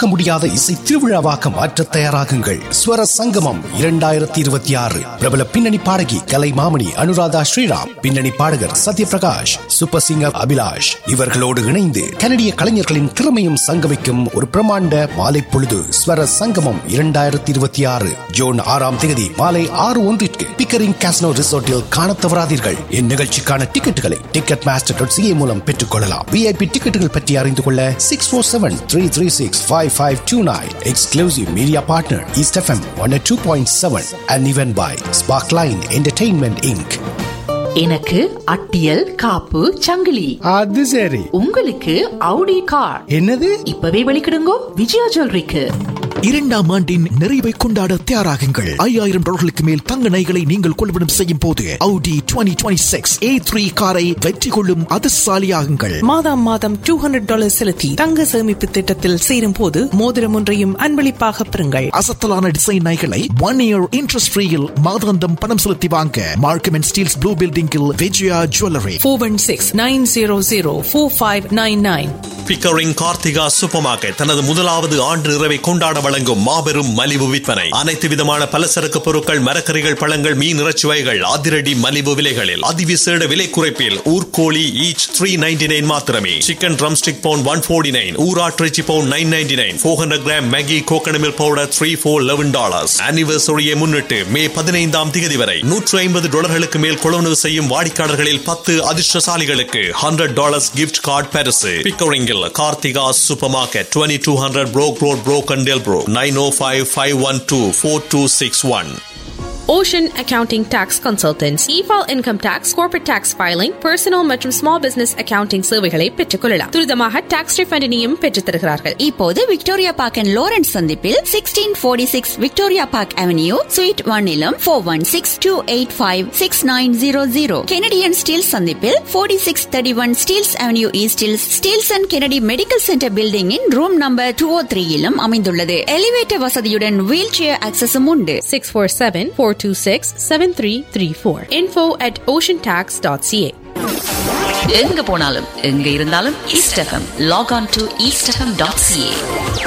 மறக்க முடியாத இசை திருவிழாவாக மாற்ற தயாராகுங்கள் ஸ்வர சங்கமம் இரண்டாயிரத்தி இருபத்தி ஆறு பிரபல பின்னணி பாடகி கலை மாமணி அனுராதா ஸ்ரீராம் பின்னணி பாடகர் சத்யபிரகாஷ் சூப்பர் சிங்கர் அபிலாஷ் இவர்களோடு இணைந்து கனடிய கலைஞர்களின் திறமையும் சங்கமிக்கும் ஒரு பிரமாண்ட மாலை பொழுது ஸ்வர சங்கமம் இரண்டாயிரத்தி இருபத்தி ஆறு ஜூன் ஆறாம் தேதி மாலை ஆறு ஒன்றிற்கு பிக்கரிங் காஸ்னோ ரிசோர்ட்டில் காண தவறாதீர்கள் இந்நிகழ்ச்சிக்கான டிக்கெட்டுகளை டிக்கெட் மாஸ்டர் டாட் சிஏ மூலம் பெற்றுக் கொள்ளலாம் விஐபி டிக்கெட்டுகள் பற்றி அறிந்து கொள்ள six four seven three three six five five two nine exclusive media partner East FM one two point seven and event by Spark line entertainment Inc எனக்கு அட்டியல் காப்பு சங்கிலி அது சரி உங்களுக்கு அவுடி கார் என்னது இப்பவே வெளிக்கிடுங்கோ விஜயா ஜுவல்லரிக்கு இரண்டாம் ஆண்டின் நிறைவை கொண்டாட தயாராகுங்கள் ஐயாயிரம் டாலர்களுக்கு மேல் தங்க நகைகளை நீங்கள் கொள்வனம் செய்யும் போது Audi 2026 A3 காரை வெற்றி கொள்ளும் அதிர்ஷ்டசாலியாகுங்கள் மாதம் மாதம் டூ ஹண்ட்ரட் டாலர் செலுத்தி தங்க சேமிப்பு திட்டத்தில் சேரும் போது மோதிரம் ஒன்றையும் அன்பளிப்பாக பெறுங்கள் அசத்தலான டிசைன் நகைகளை ஒன் இயர் இன்ட்ரெஸ்ட் ஃப்ரீயில் மாதாந்தம் பணம் செலுத்தி வாங்க மார்க்கம் அண்ட் ஸ்டீல்ஸ் ப்ளூ பில்டிங்கில் Vijaya jewellery four one six nine zero zero four five nine nine Pickering Karthika super market தனது முதலாவது ஆண்டு இரவை கொண்டாட வழங்கும் மாபெரும் மலிவு விற்பனை அனைத்து விதமான பலசரக்கு பொருட்கள் மரக்கறிகள் பழங்கள் மீன் இறைச்சி வகைகள் அதிரடி மலிவு விலைகளில் அதிவிசேட விலை குறைப்பில் ஊர்கோழி ஈச் த்ரீ நைன்டி நைன் மாத்திரமே chicken drumstick pound one forty nine ஊராட்டிறைச்சி pound nine ninety nine four hundred gram Maggi coconut milk powder three for eleven dollars ஆனிவர்சரியை முன்னிட்டு மே பதினைந்தாம் தேதி வரை நூற்று ஐம்பது டாலர்களுக்கு மேல் கொள்வனவு செய்யும் வாடிக்கையாளர்களில் பத்து அதிர்ஷ்டசாலிகளுக்கு ஹண்ட்ரட் டாலர்ஸ் கிஃப்ட் கார்டு பரிசு பிக்கரிங்கில் Karthika super market twenty two hundred Brock road Brock and ப்ரோ nine O five five one two four two six one Ocean Accounting Tax Consultants e-file income tax, corporate tax filing, personal மற்றும் small business accounting சேவைகளை பெற்றுக்கொள்ளலாம் துரிதமாக tax refundனையும் பெற்றுத் தருகிறார்கள் இப்போது Victoria Park and Lawrence சந்திப்பில் sixteen forty six Victoria Park avenue suite ஒன்னிலும் four one six two eight five six nine zero zero Kennedy and Steeles சந்திப்பில் forty six thirty one Steeles avenue ஈஸ்டில் Steeles and Kennedy medical centre பில்டிங்கின் room number two O த்ரீயிலும் அமைந்துள்ளது elevator வசதியுடன் wheel chair ஆக்சஸும் உண்டு 647-426-7334 info at oceantax.ca எங்க போனாலும் எங்க இருந்தாலும் East FM log on to East FM dot CA